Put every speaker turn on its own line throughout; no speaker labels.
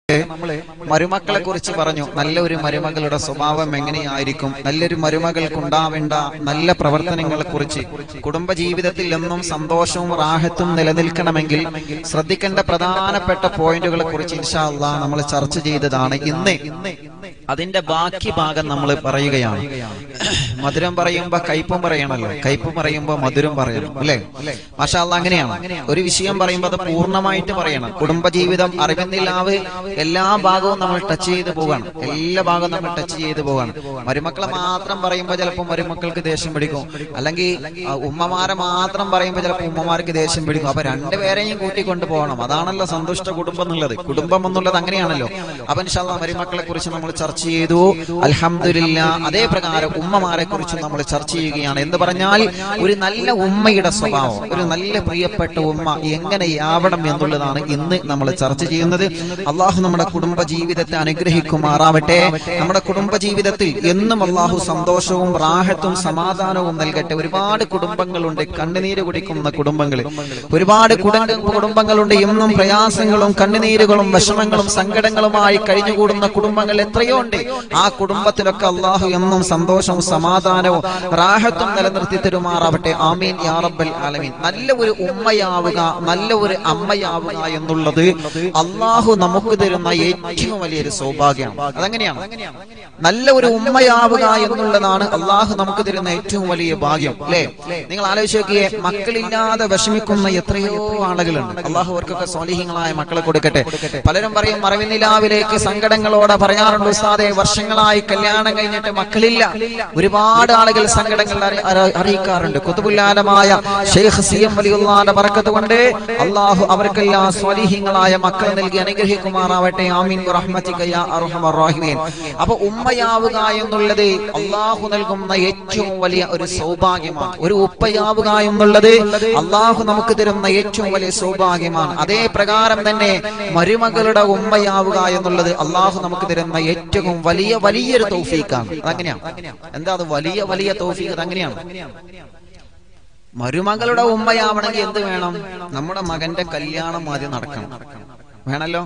മരുമക്കളെ കുറിച്ച് പറഞ്ഞു നല്ലൊരു മരുമകളുടെ സ്വഭാവം എങ്ങനെയായിരിക്കും നല്ലൊരു മരുമകൾക്കുണ്ടാവേണ്ട നല്ല പ്രവർത്തനങ്ങളെ കുറിച്ച് കുടുംബജീവിതത്തിൽ എന്നും സന്തോഷവും റാഹത്തും നിലനിൽക്കണമെങ്കിൽ ശ്രദ്ധിക്കേണ്ട പ്രധാനപ്പെട്ട പോയിന്റുകളെ കുറിച്ച് ഇൻഷാ അള്ളാ നമ്മൾ ചർച്ച ചെയ്തതാണ് ഇന്ന് അതിന്റെ ബാക്കി ഭാഗം നമ്മൾ പറയുകയാണ് മധുരം പറയുമ്പോ കയ്പും പറയണല്ലോ കയ്പ് പറയുമ്പോ മധുരം പറയണം അല്ലേ മാഷാ അള്ളാ അങ്ങനെയാണ് ഒരു വിഷയം പറയുമ്പോൾ അത് പൂർണ്ണമായിട്ട് പറയണം കുടുംബജീവിതം അറിവിന്നില്ലാവ് എല്ലാ ഭാഗവും നമ്മൾ ടച്ച് ചെയ്ത് പോവാണ് എല്ലാ ഭാഗവും നമ്മൾ ടച്ച് ചെയ്ത് പോവാണ് മരുമക്കളെ മാത്രം പറയുമ്പോൾ ചിലപ്പോൾ മരുമക്കൾക്ക് ദേഷ്യം പിടിക്കും അല്ലെങ്കിൽ ആ, ഉമ്മമാരെ മാത്രം പറയുമ്പോൾ ചിലപ്പോൾ ഉമ്മമാർക്ക് ദേഷ്യം പിടിക്കും അപ്പൊ രണ്ടുപേരെയും കൂട്ടിക്കൊണ്ട് പോകണം അതാണല്ലോ സന്തുഷ്ട കുടുംബം എന്നുള്ളത് കുടുംബം എന്നുള്ളത് അങ്ങനെയാണല്ലോ അപ്പൊ ഇൻഷാല്ലാ മരുമക്കളെ കുറിച്ച് നമ്മൾ ചർച്ച ചെയ്തു അൽഹംദുലില്ല അതേ പ്രകാരം ഉമ്മമാരെ കുറിച്ച് നമ്മൾ ചർച്ച ചെയ്യുകയാണ് എന്ന് പറഞ്ഞാൽ ഒരു നല്ല ഉമ്മയുടെ സ്വഭാവം ഒരു നല്ല പ്രിയപ്പെട്ട ഉമ്മ എങ്ങനെയാവണം എന്നുള്ളതാണ് ഇന്ന് നമ്മൾ ചർച്ച ചെയ്യുന്നത് അള്ളാഹു നമ്മുടെ കുടുംബ ജീവിതത്തെ അനുഗ്രഹിക്കുമാറാവട്ടെ നമ്മുടെ കുടുംബ ജീവിതത്തിൽ എന്നും അള്ളാഹു സന്തോഷവും റാഹത്തും സമാധാനവും നൽകട്ടെ ഒരുപാട് കുടുംബങ്ങളുണ്ട് കണ്ണുനീര് കുടിക്കുന്ന കുടുംബങ്ങൾ ഒരുപാട് കുടുംബ കുടുംബങ്ങളുണ്ട് എന്നും പ്രയാസങ്ങളും കണ്ണുനീരുകളും വിഷമങ്ങളും സങ്കടങ്ങളുമായി കഴിഞ്ഞുകൂടുന്ന കുടുംബങ്ങൾ എത്രയോ ഉണ്ട് ആ കുടുംബത്തിലൊക്കെ അള്ളാഹു എന്നും സന്തോഷവും സമാധാനവും റാഹത്തും നിലനിർത്തി തരുമാറാവട്ടെ ആമീൻ യാ റബ്ബൽ ആലമീൻ നല്ല ഒരു ഉമ്മയാവുക നല്ല ഒരു അമ്മയാവുക എന്നുള്ളത് അള്ളാഹു നമുക്ക് തരുന്ന ഏറ്റവും വലിയൊരു സൗഭാഗ്യമാണ് അതെങ്ങനെയാണ് നല്ല ഒരു ഉമ്മയാവുക എന്നുള്ളതാണ് അള്ളാഹു നമുക്ക് തരുന്ന ഏറ്റവും വലിയ ഭാഗ്യം അല്ലേ നിങ്ങൾ ആലോചിച്ച് നോക്കിയേ മക്കളില്ലാതെ വിഷമിക്കുന്ന എത്രയോ ആളുകളുണ്ട് അള്ളാഹു അവർക്കൊക്കെ സ്വാലിഹ്യങ്ങളായ മക്കളെ കൊടുക്കട്ടെ പലരും പറയും മറവിനിലാവിലേക്ക് സങ്കടങ്ങളോടെ പറയാറുണ്ട് ഉസ്താദെ വർഷങ്ങളായി കല്യാണം കഴിഞ്ഞിട്ട് മക്കളില്ല ഒരുപാട് ആളുകൾ സങ്കടങ്ങൾ അറി- അറി- അറിയിക്കാറുണ്ട് കുതുബുല്ലാലമായ ഷെയ്ഖ് സി എം വലിയുള്ളാന്റെ പറക്കത്ത് കൊണ്ട് അള്ളാഹു അവർക്കെല്ലാം സ്വാലിഹ്യങ്ങളായ മക്കൾ നൽകി അനുഗ്രഹിക്കുമാറാവട്ടെ ആമീൻ റഹ്മത്തിക യാ അർഹമർ റഹീമീൻ അപ്പൊ ഉമ്മയാവുക എന്നുള്ളത് അള്ളാഹു നൽകുന്ന ഏറ്റവും വലിയ ഒരു സൗഭാഗ്യമാണ് ഒരു ഉപ്പയാവുക എന്നുള്ളത് അള്ളാഹു നമുക്ക് തരുന്ന ഏറ്റവും വലിയ സൗഭാഗ്യമാണ് അതേ പ്രകാരം തന്നെ മരുമകളുടെ ഉമ്മയാവുക എന്നുള്ളത് അള്ളാഹു നമുക്ക് തരുന്ന ഏറ്റവും വലിയ വലിയൊരു തൗഫീഖാണ് അതങ്ങനെയാണ് എന്താ അത് വലിയ വലിയ തൗഫീഖ് അതങ്ങനെയാണ് മരുമകളുടെ ഉമ്മയാവണമെങ്കിൽ എന്ത് വേണം നമ്മുടെ മകന്റെ കല്യാണം ആദ്യം നടക്കണം വേണല്ലോ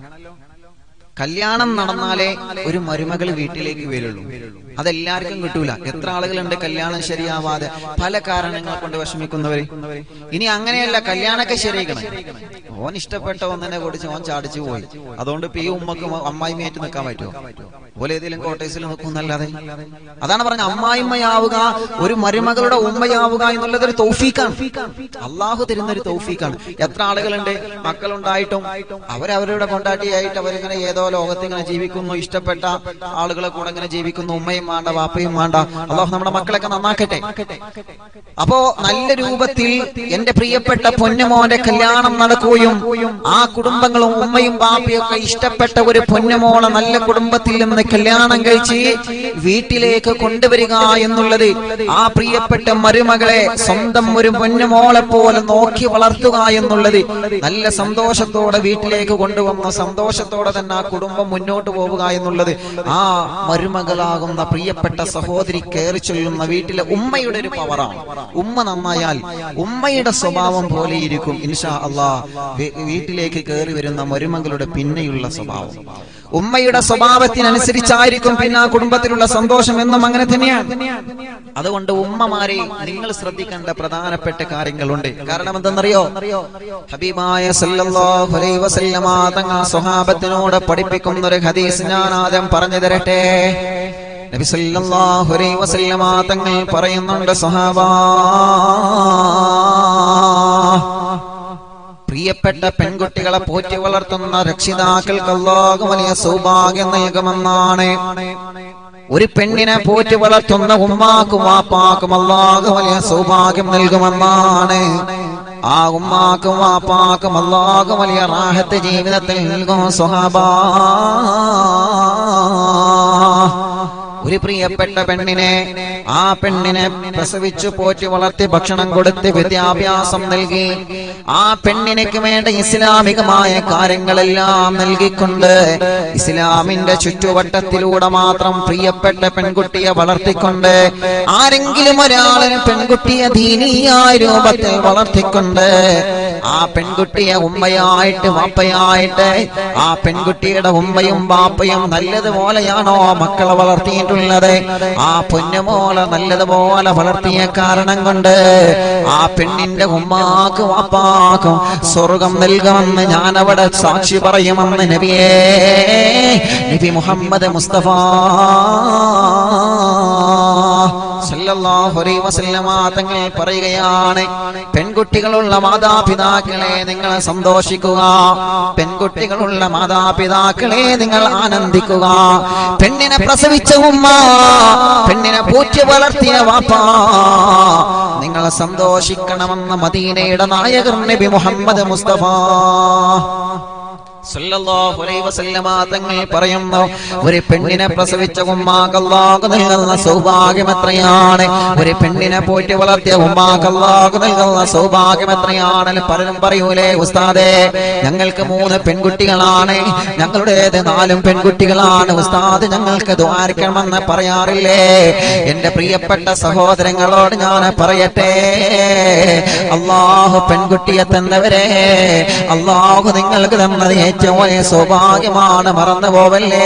കല്യാണം നടന്നാലേ ഒരു മരുമകൾ വീട്ടിലേക്ക് വരുള്ളൂ അതെല്ലാവർക്കും കിട്ടൂല എത്ര ആളുകളുണ്ട് കല്യാണം ശരിയാവാതെ പല കാരണങ്ങൾ കൊണ്ട് വിഷമിക്കുന്നവര് ഇനി അങ്ങനെയല്ല കല്യാണമൊക്കെ ശരിയാക്കണം ഓൻ ഇഷ്ടപ്പെട്ട ഒന്നിനെ കുടിച്ച് ഓൻ ചാടിച്ചു പോയി അതുകൊണ്ട് ഇപ്പൊ ഈ ഉമ്മക്ക് അമ്മായിമയായിട്ട് നിൽക്കാൻ പറ്റുമോ പോലെ ഏതെങ്കിലും കോട്ടേഴ്സിൽ നിൽക്കുന്നല്ലാതെ അതാണ് പറഞ്ഞ അമ്മായിമ്മയാവുക ഒരു മരുമകളുടെ ഉമ്മയാവുക എന്നുള്ളത് ഒരു തൗഫീഖാണ് അള്ളാഹു തരുന്ന ഒരു തൗഫീഖാണ് എത്ര ആളുകളുണ്ട് മക്കളുണ്ടായിട്ടും അവരവരുടെ കൊണ്ടാട്ടിയായിട്ട് അവരിങ്ങനെ ഏതോ ലോകത്ത് ഇങ്ങനെ ജീവിക്കുന്നു ഇഷ്ടപ്പെട്ട ആളുകളെ കൂടെ ഇങ്ങനെ ജീവിക്കുന്നു ഉമ്മയും വേണ്ട വാപ്പയും വേണ്ട അള്ളാഹു നമ്മുടെ മക്കളൊക്കെ നന്നാക്കട്ടെ അപ്പോ നല്ല രൂപത്തിൽ എന്റെ പ്രിയപ്പെട്ട പൊന്നുമോന്റെ കല്യാണം നടക്കുകയും ആ കുടുംബങ്ങളും ഉമ്മയും ബാപ്പയും ഒക്കെ ഇഷ്ടപ്പെട്ട ഒരു പൊന്നുമോളെ നല്ല കുടുംബത്തിൽ നിന്ന് കല്യാണം കഴിച്ച് വീട്ടിലേക്ക് കൊണ്ടുവരിക എന്നുള്ളത് ആ പ്രിയപ്പെട്ട മരുമകളെ സ്വന്തം ഒരു പൊന്നുമോളെ പോലെ നോക്കി വളർത്തുക എന്നുള്ളത് നല്ല സന്തോഷത്തോടെ വീട്ടിലേക്ക് കൊണ്ടുവന്ന സന്തോഷത്തോടെ തന്നെ ആ കുടുംബം മുന്നോട്ട് പോവുക എന്നുള്ളത് ആ മരുമകളാകുന്ന പ്രിയപ്പെട്ട സഹോദരി കയറി ചൊല്ലുന്ന വീട്ടിലെ ഉമ്മയുടെ ഒരു പവറാണ് ഉമ്മ നന്നായാൽ ഉമ്മയുടെ സ്വഭാവം പോലെ ഇരിക്കും ഇൻഷാ അള്ളാ വീ- വീട്ടിലേക്ക് കയറി വരുന്ന മരുമകളുടെ പിന്നെയുള്ള സ്വഭാവം ഉമ്മയുടെ സ്വഭാവത്തിനനുസരിച്ചായിരിക്കും പിന്നെ ആ കുടുംബത്തിലുള്ള സന്തോഷം എന്നും അങ്ങനെ തന്നെയാണ് അതുകൊണ്ട് ഉമ്മമാരെ നിങ്ങൾ ശ്രദ്ധിക്കേണ്ട പ്രധാനപ്പെട്ട കാര്യങ്ങളുണ്ട് കാരണം എന്തെന്നറിയോ ഹബീബായ സല്ലല്ലാഹു അലൈഹി വസല്ലമ തങ്ങൾ സ്വഹാബത്തിനോട് പഠിപ്പിക്കുന്ന ഒരു ഹദീസ് ഞാൻ ആദ്യം പറഞ്ഞു തരട്ടെ നബി സല്ലല്ലാഹു അലൈഹി വസല്ലമ തങ്ങൾ പറയുന്നുണ്ട് സ്വഹാബാ പ്രിയപ്പെട്ട പെൺകുട്ടികളെ പോറ്റി വളർത്തുന്ന രക്ഷിതാക്കൾക്ക് അല്ലാഹു വലിയ സൗഭാഗ്യം നൽകുമെന്നാണ് ഒരു പെണ്ണിനെ പോറ്റി വളർത്തുന്ന ഉമ്മാക്കും വാപ്പാക്കും അല്ലാഹു വലിയ സൗഭാഗ്യം നൽകുമെന്നാണ് ആ ഉമ്മാക്കും വാപ്പാക്കും അല്ലാഹു വലിയ റാഹത്ത് ജീവിതത്തിൽ നൽകും സ്വഹാബാ ഒരു പ്രിയപ്പെട്ട പെണ്ണിനെ ആ പെണ്ണിനെ പ്രസവിച്ചു പോറ്റി വളർത്തി ഭക്ഷണം കൊടുത്ത് വിദ്യാഭ്യാസം നൽകി ആ പെണ്ണിനക്ക് വേണ്ട ഇസ്ലാമികമായ കാര്യങ്ങളെല്ലാം നൽകിക്കൊണ്ട് ഇസ്ലാമിന്റെ ചുറ്റുവട്ടത്തിലൂടെ മാത്രം പ്രിയപ്പെട്ട പെൺകുട്ടിയെ വളർത്തിക്കൊണ്ട് ആരെങ്കിലും ഒരാളിന് പെൺകുട്ടിയെ ദീനീയായ രൂപത്തിൽ വളർത്തിക്കൊണ്ട് ആ പെൺകുട്ടിയെ ഉമ്മയായിട്ട് വാപ്പയായിട്ട് ആ പെൺകുട്ടിയുടെ ഉമ്മയും വാപ്പയും നല്ലതുപോലെയാണോ മക്കളെ വളർത്തിയിട്ടുള്ളത് ആ പൊന്നുമോളെ നല്ലതുപോലെ വളർത്തിയ കാരണം കൊണ്ട് ആ പെണ്ണിന്റെ ഉമ്മാക്കും വാപ്പാക്കും സ്വർഗം നൽകുമെന്ന് ഞാൻ അവിടെ സാക്ഷി പറയുമെന്ന് നബിയേ നബി മുഹമ്മദ് മുസ്തഫ സല്ലല്ലാഹു അലൈഹി വസല്ലമ തങ്ങൾ പറയുകയാണ് പെൺകുട്ടികളുള്ള മാതാപിതാക്കളെ നിങ്ങൾ സന്തോഷിക്കുക പെൺകുട്ടികളുള്ള മാതാപിതാക്കളെ നിങ്ങൾ ആനന്ദിക്കുക പെണ്ണിനെ പ്രസവിച്ച ഉമ്മ പെണ്ണിനെ പൂറ്റി വളർത്തിയ വാപ്പ നിങ്ങൾ സന്തോഷിക്കണമെന്ന് മദീനയുടെ നായകർ നബി മുഹമ്മദ് മുസ്തഫ സല്ലല്ലാഹു അലൈഹി വസല്ലമ തങ്ങൾ പറയുന്നു ഒരു പെണ്ണിനെ പ്രസവിച്ച ഉമ്മാക്ക് അല്ലാഹു നൽകുന്ന സൗഭാഗ്യം എത്രയാണ് ഒരു പെണ്ണിനെ പോറ്റി വളർത്തിയ ഉമ്മാക്ക് അല്ലാഹു നൽകുന്ന സൗഭാഗ്യം എത്രയാണ് പലരും പറയൂലേ ഉസ്താദേ ഞങ്ങൾക്ക് മൂന്ന് പെൺകുട്ടികളാണ് ഞങ്ങളുടേത് നാലും പെൺകുട്ടികളാണ് ഉസ്താദ് ഞങ്ങൾക്ക് ദ്വാരിക്കണമെന്ന് പറയാറില്ലേ എന്റെ പ്രിയപ്പെട്ട സഹോദരങ്ങളോട് ഞാൻ പറയട്ടെ അള്ളാഹു പെൺകുട്ടിയെ തന്നവരെ അള്ളാഹു നിങ്ങൾക്ക് തന്നത് ഏറ്റവും വലിയ സൗഭാഗ്യമാണ് മറന്നു പോവല്ലേ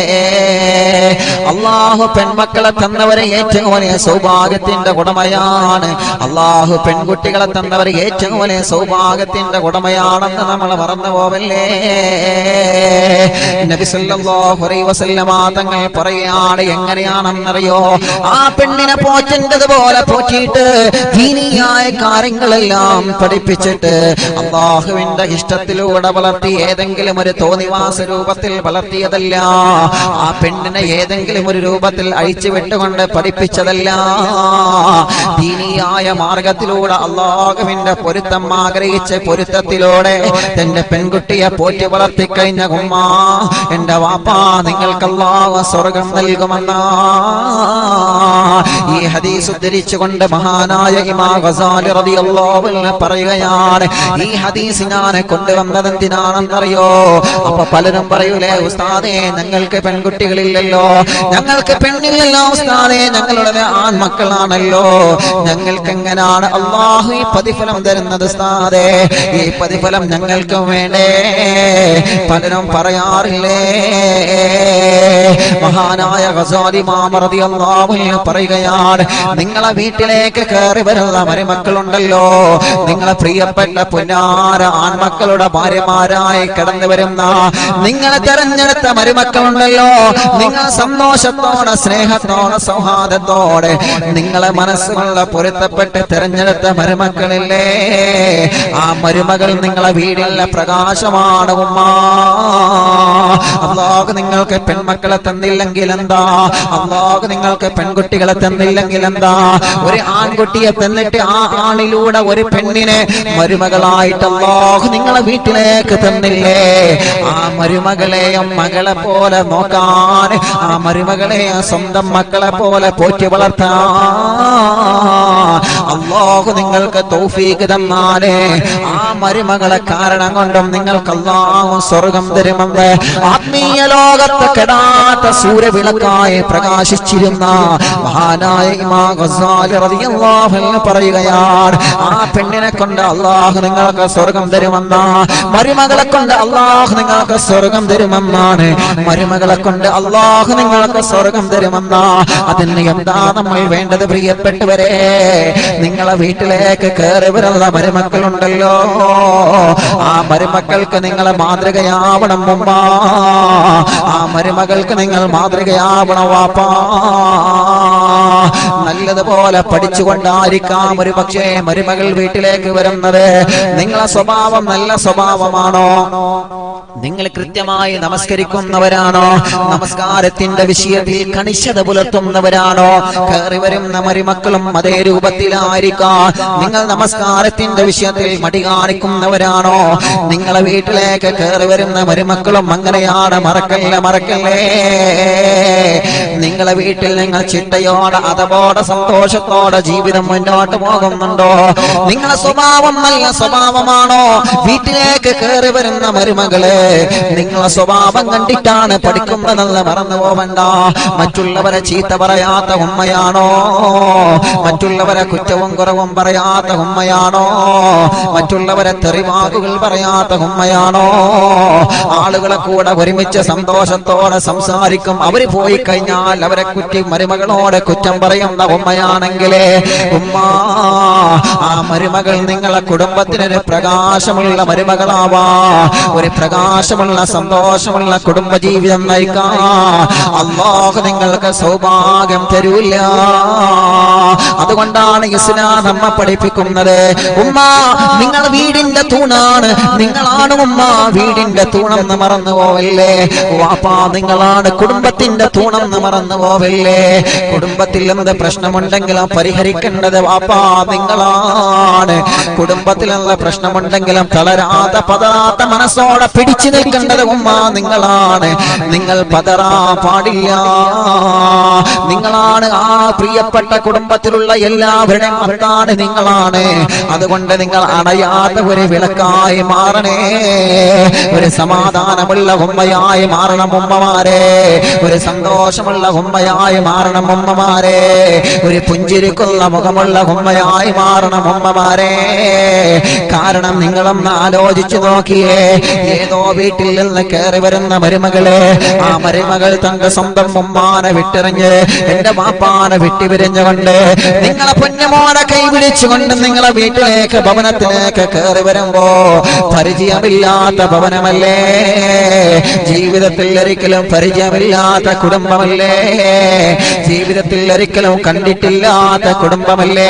അള്ളാഹു പെൺമക്കളെ തന്നവരെ ഏറ്റവും വലിയ സൗഭാഗ്യത്തിന്റെ ഉടമയാണ് അള്ളാഹു പെൺകുട്ടികളെ തന്നവരെ ഏറ്റവും വലിയ സൗഭാഗ്യത്തിന്റെ ഉടമയാണെന്ന് നമ്മൾ മറന്നു പോവല്ലേ നബി സല്ലല്ലാഹു അലൈഹി വസല്ലമ തങ്ങൾ പറയുകയാണ് എങ്ങനെയാണെന്നറിയോ ആ പെണ്ണിനെ പോറ്റേണ്ടതുപോലെ പോറ്റിയിട്ട് ദീനിയായ കാര്യങ്ങളെല്ലാം പഠിപ്പിച്ചിട്ട് അള്ളാഹുവിന്റെ ഇഷ്ടത്തിലൂടെ വളർത്തി ഏതെങ്കിലും ഒരു തോന്നിവാസ രൂപത്തിൽ വളർത്തിയതല്ല ആ പെണ്ണിനെ ഏതെങ്കിലും ഒരു രൂപത്തിൽ അഴിച്ചു വിട്ടുകൊണ്ട് പഠിപ്പിച്ചതല്ല ദീനിയായ മാർഗത്തിലൂടെ അള്ളാഹുവിന്റെ പൊരുത്തം ആഗ്രഹിച്ച പൊരുത്തത്തിലൂടെ തന്റെ പെൺകുട്ടിയെ പോറ്റി വളർത്തി കഴിഞ്ഞ ഉമ്മ എന്റെ വാപ്പ നിങ്ങൾക്ക് അള്ളാഹു സ്വർഗം നൽകുമെന്നാ ഈ ഹദീസ് ഉദ്ധരിച്ചുകൊണ്ട് മഹാനായ ഇമാ ഗസാലി റളിയല്ലാഹു അൻഹു പറയുകയാണ് ഈ ഹദീസ് ഞാൻ കൊണ്ടുവന്നത് എന്തിനാണെന്നറിയോ അപ്പൊ പലരും പറയൂലേ ഉസ്താദേ ഞങ്ങൾക്ക് പെൺകുട്ടികളില്ലല്ലോ ഞങ്ങൾക്ക് പെണ്ണില്ലല്ലോ ഉസ്താദേ ഞങ്ങളുടെ ആൺമക്കളാണല്ലോ ഞങ്ങൾക്ക് എങ്ങനെയാണ് അള്ളാഹു ഈ പ്രതിഫലം തരുന്നത് ഉസ്താദേ ഈ പ്രതിഫലം ഞങ്ങൾക്ക് വേണ്ടേ പലരും പറയാറില്ലേ മഹാനായ ഗസാലി മാമറതി അള്ളാഹു പറയുകയാണ് നിങ്ങളെ വീട്ടിലേക്ക് കയറി വരുന്ന മരുമക്കളുണ്ടല്ലോ നിങ്ങളെ പ്രിയപ്പെട്ട പുന്നാര ആൺമക്കളുടെ ഭാര്യമാരായി കടന്നു വരുന്ന നിങ്ങളെ തെരഞ്ഞെടുത്ത മരുമക്കളുണ്ടല്ലോ നിങ്ങൾ സന്തോഷത്തോടെ സ്നേഹത്തോടെ സൗഹാർദ്ദത്തോടെ നിങ്ങളെ മനസ്സുകളുടെ പൊരുത്തപ്പെട്ട് തെരഞ്ഞെടുത്ത മരുമക്കളില്ലേ ആ മരുമകൾ നിങ്ങളെ വീടിലെ പ്രകാശമാണ് ഉമ്മ അള്ളാഹു നിങ്ങൾക്ക് പെൺമക്കളെ തന്നില്ലെങ്കിൽ എന്താ അള്ളാഹു നിങ്ങൾക്ക് പെൺകുട്ടികളെ തന്നില്ലെങ്കിൽ എന്താ ഒരു ആൺകുട്ടിയെ തന്നിട്ട് ആ ആണിലൂടെ ഒരു പെണ്ണിനെ മരുമകളായിട്ട് അള്ളാഹു നിങ്ങളെ വീട്ടിലേക്ക് തന്നില്ലേ ആ മരുമകളെയും മകളെ പോലെ നോക്കാൻ ആ മരുമകളെ സ്വന്തം മക്കളെ പോലെ പോറ്റി വളർത്താൻ അള്ളാഹു നിങ്ങൾക്ക് തൗഫീക്ക് തന്നാലേ ആ മരുമകളെ കാരണം കൊണ്ടും നിങ്ങൾക്ക് അള്ളാഹു സ്വർഗം തരുമെന്ന് ആത്മീയ ലോകത്ത് കെടാത്ത സൂര്യവിളക്കായി പ്രകാശിച്ചിരുന്ന മഹാനായ ഇമാ ഗസാലി റളിയല്ലാഹു അൻഹു പറയുകയാണ് ആ പെണ്ണിനെ കൊണ്ട് അള്ളാഹു നിങ്ങൾക്ക് സ്വർഗം തരുമെന്ന മരുമകളെ കൊണ്ട് അള്ളാഹു നിങ്ങൾക്ക് സ്വർഗം തരുമെന്നാണ് മരുമകളെ കൊണ്ട് അള്ളാഹു നിങ്ങൾക്ക് സ്വർഗം തരുമെന്ന അതിന് എന്താ നമ്മൾ വേണ്ടത് പ്രിയപ്പെട്ടവരെ നിങ്ങളെ വീട്ടിലേക്ക് കയറി വരുന്ന മരുമക്കളുണ്ടല്ലോ ആ മരുമക്കൾക്ക് നിങ്ങളെ മാതൃകയാവണം മുമ്പ ആ മരുമകൾക്ക് നിങ്ങൾ മാതൃകയാവണം വാപ്പാ നല്ലതുപോലെ പഠിച്ചുകൊണ്ടായിരിക്കാം ഒരു പക്ഷേ മരുമകൾ വീട്ടിലേക്ക് വരുന്നത് നിങ്ങളെ സ്വഭാവം നല്ല സ്വഭാവമാണോ നിങ്ങൾ കൃത്യമായി നമസ്കരിക്കുന്നവരാണോ നമസ്കാരത്തിന്റെ വിഷയത്തിൽ കണിശത പുലർത്തുന്നവരാണോ കയറി വരുന്ന മരുമക്കളും അതേ രൂപത്തിലായിരിക്കാം നിങ്ങൾ നമസ്കാരത്തിന്റെ വിഷയത്തിൽ മടി കാണിക്കുന്നവരാണോ നിങ്ങളെ വീട്ടിലേക്ക് കയറി വരുന്ന മരുമക്കളും അങ്ങനെയാണ് മറക്കല്ലേ മറക്കല്ലേ നിങ്ങളെ വീട്ടിൽ നിങ്ങൾ ചിട്ടയോടെ അതപോടെ സന്തോഷത്തോടെ ജീവിതം മുന്നോട്ട് പോകുന്നുണ്ടോ നിങ്ങളെ സ്വഭാവം നല്ല സ്വഭാവമാണോ വീട്ടിലേക്ക് കയറി വരുന്ന മരുമകളെ നിങ്ങളെ സ്വഭാവം കണ്ടിട്ടാണ് പഠിക്കുന്നതെന്ന് മറന്നു പോവണ്ട മറ്റുള്ളവരെ ചീത്ത പറയാത്ത ഉമ്മയാണോ മറ്റുള്ളവരെ കുറ്റവും കുറവും പറയാത്ത ഉമ്മയാണോ മറ്റുള്ളവരെ തെറിവാക്കുകൾ പറയാത്ത ഉമ്മയാണോ ആളുകളെ കൂടെ ഒരുമിച്ച് സന്തോഷത്തോടെ സംസാരിക്കും അവര് പോയി കഴിഞ്ഞാൽ അവരെ കുറ്റി മരുമകളോട് കുറ്റം പറയുന്ന ഉമ്മയാണെങ്കിലേ ഉമ്മ ആ മരുമകൾ നിങ്ങളെ കുടുംബത്തിനൊരു പ്രകാശമുള്ള മരുമകളാവാ ഒരു പ്രകാശമുള്ള സന്തോഷമുള്ള കുടുംബജീവിതം നയിക്കാ അള്ളാഹു നിങ്ങൾക്ക് സൗഭാഗ്യം തരൂല്ല അതുകൊണ്ടാണ് ഇസ്ലാം നമ്മ പഠിപ്പിക്കുന്നത് ഉമ്മ നിങ്ങൾ വീടിന്റെ തൂണാണ് നിങ്ങളാണ് ഉമ്മ വീടിന്റെ തൂണെന്ന് മറന്നു പോവല്ലേ വാപ്പാ നിങ്ങളാണ് കുടുംബത്തിന്റെ തൂണെന്ന് മറന്നു പോവല്ലേ കുടുംബത്തിൽ എന്ത് പ്രശ്നമുണ്ടെങ്കിലും പരിഹരിക്കേണ്ടത് വാപ്പാ നിങ്ങളാണ് കുടുംബത്തിൽ എന്ത് പ്രശ്നമുണ്ടെങ്കിലും തളരാത്ത പതറാത്ത മനസ്സോടെ പിടിച്ചു നിൽക്കേണ്ടത് ഉമ്മ നിങ്ങളാണ് നിങ്ങൾ പതറാ പാടില്ല നിങ്ങളാണ് ആ പ്രിയപ്പെട്ട കുടുംബത്തിലുള്ള എല്ലാവരുടെയും മക്കളാണ് നിങ്ങളാണ് അതുകൊണ്ട് നിങ്ങൾ അണയാത്ത ഒരു വിളക്കായി മാറണേ ഒരു സമാധാനമുള്ള ഉമ്മയായി മാറണം ഉമ്മമാരെ ഒരു സന്തോഷമുള്ള ഉമ്മയായി മാറണം ഉമ്മമാരെ ഒരു പുഞ്ചിരിക്കുള്ള മുഖമുള്ള ഉമ്മയായി മാറണം ഉമ്മമാരെ കാരണം നിങ്ങളൊന്ന് ആലോചിച്ചു നോക്കിയേ ഏതോ വീട്ടിൽ നിന്ന് കയറി വരുന്ന മരുമകളെ ആ മരുമകൾ തന്റെ സ്വന്തം ഉമ്മാനെ വിട്ടെറിഞ്ഞ് എന്റെ വാപ്പാനെ വിട്ടുപിരിഞ്ഞുകൊണ്ട് നിങ്ങളെ പൊന്നമോനെ കൈപിടിച്ചുകൊണ്ട് നിങ്ങളെ വീട്ടിലേക്ക് ഭവനത്തിലേക്ക് കയറി വരുമ്പോ പരിചയമില്ലാത്ത ഭവനമല്ലേ ജീവിതത്തിൽ ഒരിക്കലും പരിചയമില്ലാത്ത കുടുംബമല്ലേ ജീവിതത്തിൽ ഒരിക്കലും കണ്ടിട്ടില്ലാത്ത കുടുംബമല്ലേ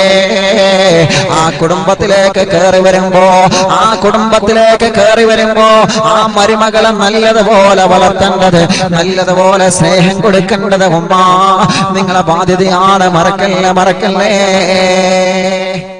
ആ കുടുംബത്തിലേക്ക് കയറി വരുമ്പോ ആ കുടുംബത്തിലേക്ക് കയറി വരുമ്പോ ആ മരുമകളെ നല്ലതുപോലെ വളർത്തേണ്ടത് നല്ലതുപോലെ സ്നേഹം കൊടുക്കേണ്ടത് ഉമ്മ നിങ്ങളെ ബാധ്യതയാണ് മറക്കല്ലേ മറക്കല്ലേ